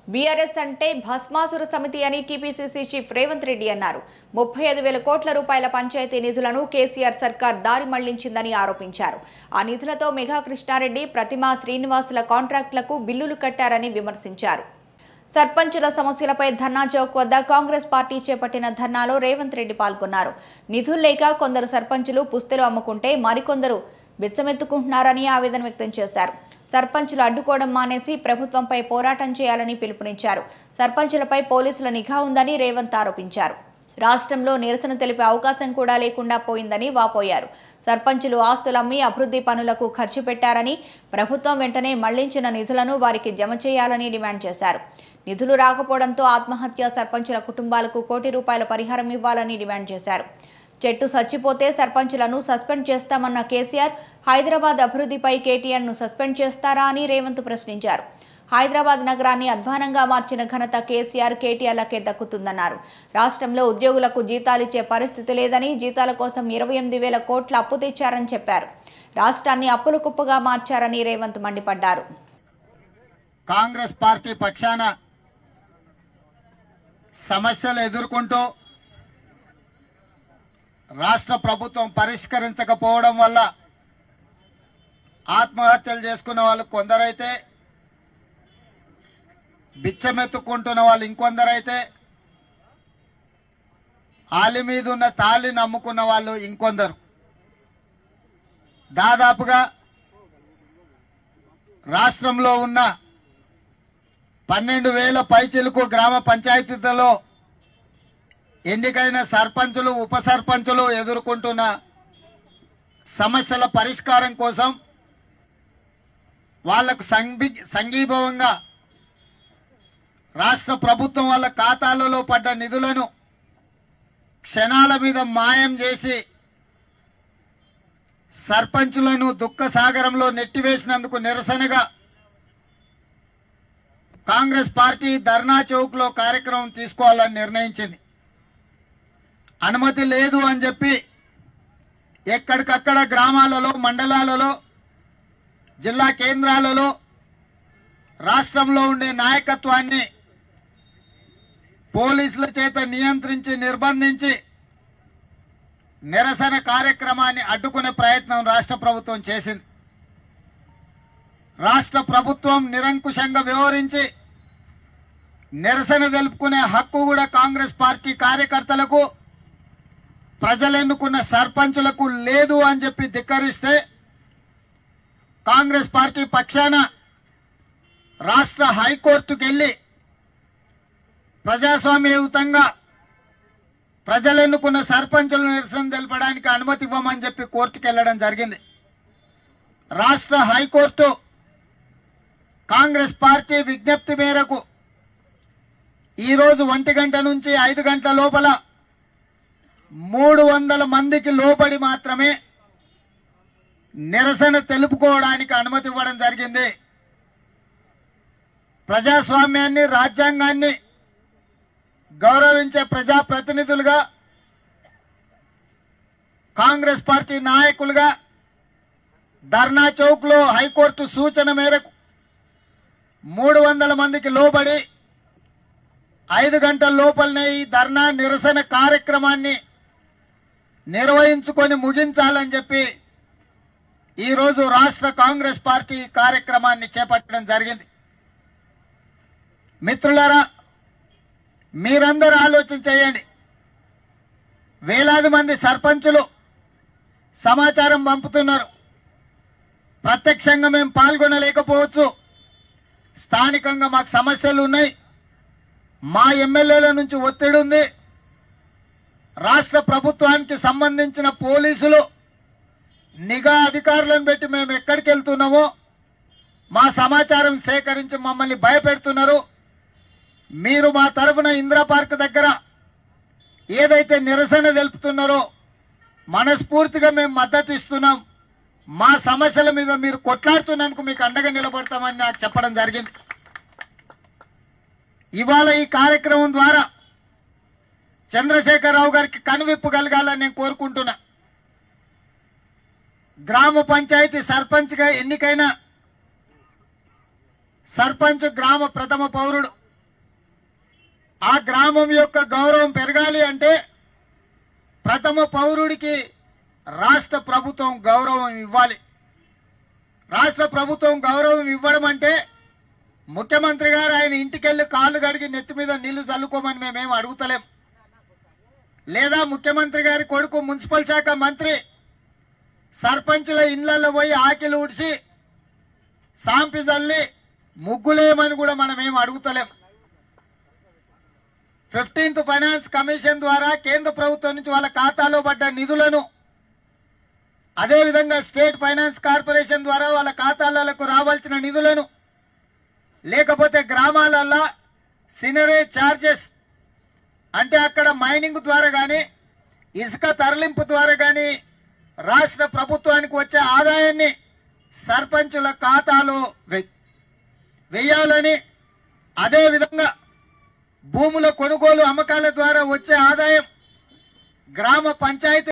BRS అంటే భస్మాసుర సమితి అని టీపీసీసీ చీఫ్ రేవంత్ రెడ్డి అన్నారు ముప్పై ఐదు వేల కోట్ల రూపాయల పంచాయతీ నిధులను కేసీఆర్ సర్కార్ దారి మళ్లించిందని ఆరోపించారు ఆ నిధులతో మెగా కృష్ణారెడ్డి ప్రతిమా శ్రీనివాసుల కాంట్రాక్టులకు బిల్లులు కట్టారని విమర్శించారు సర్పంచుల సమస్యలపై ధర్నా చౌక్ వద్ద కాంగ్రెస్ పార్టీ చేపట్టిన ధర్నాలో రేవంత్ రెడ్డి పాల్గొన్నారు నిధులు లేక కొందరు సర్పంచులు పుస్తలు అమ్ముకుంటే మరికొందరు బిచ్చమెత్తుకుంటున్నారని ఆవేదన వ్యక్తం చేశారు సర్పంచులు అడ్డుకోవడం మానేసి ప్రభుత్వంపై పోరాటం చేయాలని పిలుపునిచ్చారు సర్పంచులపై పోలీసుల నిఘా ఉందని రేవంత్ ఆరోపించారు రాష్ట్రంలో నిరసన తెలిపే అవకాశం కూడా లేకుండా పోయిందని వాపోయారు సర్పంచులు ఆస్తులు అమ్మి అభివృద్ధి పనులకు ఖర్చు పెట్టారని ప్రభుత్వం వెంటనే మళ్లించిన నిధులను వారికి జమ చేయాలని డిమాండ్ చేశారు నిధులు రాకపోవడంతో ఆత్మహత్య సర్పంచుల కుటుంబాలకు కోటి రూపాయల పరిహారం ఇవ్వాలని డిమాండ్ చేశారు చెట్టు చచ్చిపోతే సర్పంచులను సస్పెండ్ చేస్తామన్న కేసీఆర్ హైదరాబాద్ అభివృద్ధిపై కేటీఆర్ను సస్పెండ్ చేస్తారా అని రేవంత్ ప్రశ్నించారు హైదరాబాద్ నగరాన్ని అధ్వానంగా మార్చిన ఘనత కేసీఆర్ కేటీఆర్లకే దక్కుతుందన్నారు రాష్ట్రంలో ఉద్యోగులకు జీతాలిచ్చే పరిస్థితి లేదని జీతాల కోసం ఇరవై ఎనిమిది వేల కోట్ల అప్పు తెచ్చారని చెప్పారు రాష్ట్రాన్ని అప్పుల కుప్పగా మార్చారని రేవంత్ మండిపడ్డారు కాంగ్రెస్ పార్టీ పక్షాన సమస్యలు ఎదుర్కొంటూ రాష్ట్ర ప్రభుత్వం పరిష్కరించకపోవడం వల్ల ఆత్మహత్యలు చేసుకున్న వాళ్ళు కొందరైతే బిచ్చమెత్తుకుంటున్న వాళ్ళు ఇంకొందరైతే ఆలి మీద ఉన్న తాళి నమ్ముకున్న వాళ్ళు ఇంకొందరు దాదాపుగా రాష్ట్రంలో ఉన్న పన్నెండు వేల పైచిలకు గ్రామ పంచాయతీలలో ఎన్నికైన సర్పంచులు ఉప సర్పంచులు ఎదుర్కొంటున్న సమస్యల పరిష్కారం కోసం వాళ్లకు సంఘి సంఘీభావంగా రాష్ట్ర ప్రభుత్వం వాళ్ళ ఖాతాలలో పడ్డ నిధులను క్షణాల మీద మాయం చేసి సర్పంచులను దుఃఖ సాగరంలో నెట్టివేసినందుకు నిరసనగా కాంగ్రెస్ పార్టీ ధర్నా చౌక్ లో కార్యక్రమం తీసుకోవాలని నిర్ణయించింది అనుమతి లేదు అని చెప్పి ఎక్కడికక్కడ గ్రామాలలో మండలాలలో జిల్లా కేంద్రాలలో రాష్ట్రంలో ఉండే నాయకత్వాన్ని పోలీసుల చేత నియంత్రించి నిర్బంధించి నిరసన కార్యక్రమాన్ని అడ్డుకునే ప్రయత్నం రాష్ట్ర ప్రభుత్వం చేసింది రాష్ట్ర ప్రభుత్వం నిరంకుశంగా వ్యవహరించి నిరసన తెలుపుకునే హక్కు కూడా కాంగ్రెస్ పార్టీ కార్యకర్తలకు ప్రజలు ఎన్నుకున్న సర్పంచులకు లేదు అని చెప్పి ధిక్కరిస్తే కాంగ్రెస్ పార్టీ పక్షాన రాష్ట్ర హైకోర్టుకు వెళ్లి ప్రజాస్వామ్యయుతంగా ప్రజలు ఎన్నుకున్న సర్పంచుల నిరసన తెలపడానికి అనుమతి ఇవ్వమని చెప్పి కోర్టుకు వెళ్లడం జరిగింది రాష్ట్ర హైకోర్టు కాంగ్రెస్ పార్టీ విజ్ఞప్తి మేరకు ఈ రోజు ఒంటి గంట నుంచి ఐదు గంటల లోపల మూడు వందల మందికి లోబడి మాత్రమే నిరసన తెలుపుకోవడానికి అనుమతి ఇవ్వడం జరిగింది ప్రజాస్వామ్యాన్ని రాజ్యాంగాన్ని గౌరవించే ప్రజాప్రతినిధులుగా కాంగ్రెస్ పార్టీ నాయకులుగా ధర్నా చౌక్ లో హైకోర్టు సూచన మేరకు మూడు వందల మందికి లోబడి ఐదు గంటల లోపలనే ఈ ధర్నా నిరసన కార్యక్రమాన్ని నిర్వహించుకొని ముగించాలని చెప్పి ఈరోజు రాష్ట్ర కాంగ్రెస్ పార్టీ ఈ కార్యక్రమాన్ని చేపట్టడం జరిగింది మిత్రులారా మీరందరూ ఆలోచన చేయండి వేలాది మంది సర్పంచులు సమాచారం పంపుతున్నారు ప్రత్యక్షంగా మేము పాల్గొనలేకపోవచ్చు స్థానికంగా మాకు సమస్యలు ఉన్నాయి మా ఎమ్మెల్యేల నుంచి ఒత్తిడి ఉంది రాష్ట్ర ప్రభుత్వానికి సంబంధించిన పోలీసులు నిఘా అధికారులను పెట్టి మేము ఎక్కడికి వెళ్తున్నామో మా సమాచారం సేకరించి మమ్మల్ని భయపెడుతున్నారు మీరు మా తరఫున ఇందిరా పార్క్ దగ్గర ఏదైతే నిరసన తెలుపుతున్నారో మనస్ఫూర్తిగా మేము మద్దతు ఇస్తున్నాం మా సమస్యల మీద మీరు కొట్లాడుతున్నందుకు మీకు అండగా నిలబడతామని నాకు చెప్పడం జరిగింది ఇవాళ ఈ కార్యక్రమం ద్వారా చంద్రశేఖరరావు గారికి కనువిప్పు కలగాలని నేను కోరుకుంటున్నా గ్రామ పంచాయతీ సర్పంచ్గా ఎన్నికైన సర్పంచ్ గ్రామ ప్రథమ పౌరుడు ఆ గ్రామం యొక్క గౌరవం పెరగాలి అంటే ప్రథమ పౌరుడికి రాష్ట్ర ప్రభుత్వం గౌరవం ఇవ్వాలి రాష్ట్ర ప్రభుత్వం గౌరవం ఇవ్వడం అంటే ముఖ్యమంత్రి గారు ఆయన ఇంటికెళ్ళి కాళ్ళు కడిగి నెత్తి మీద నీళ్లు చల్లుకోమని మేమేం అడుగుతలేం లేదా ముఖ్యమంత్రి గారి కొడుకు మున్సిపల్ శాఖ మంత్రి సర్పంచుల ఇళ్లలో పోయి ఆకిలు ఊడ్చి సాంపి చల్లి ముగ్గులేమని కూడా మనం ఏం అడుగుతలేం ఫిఫ్టీన్త్ ఫైనాన్స్ కమిషన్ ద్వారా కేంద్ర ప్రభుత్వం నుంచి వాళ్ళ ఖాతాలో పడ్డ నిధులను అదేవిధంగా స్టేట్ ఫైనాన్స్ కార్పొరేషన్ ద్వారా వాళ్ళ ఖాతాలకు రావాల్సిన నిధులను లేకపోతే గ్రామాలల్లో సినరే ఛార్జెస్ అంటే అక్కడ మైనింగ్ ద్వారా కానీ ఇసుక తరలింపు ద్వారా కానీ రాష్ట్ర ప్రభుత్వానికి వచ్చే ఆదాయాన్ని సర్పంచుల ఖాతాలో వె- వెయ్యాలని అదేవిధంగా భూముల కొనుగోలు అమ్మకాల ద్వారా వచ్చే ఆదాయం గ్రామ పంచాయతీ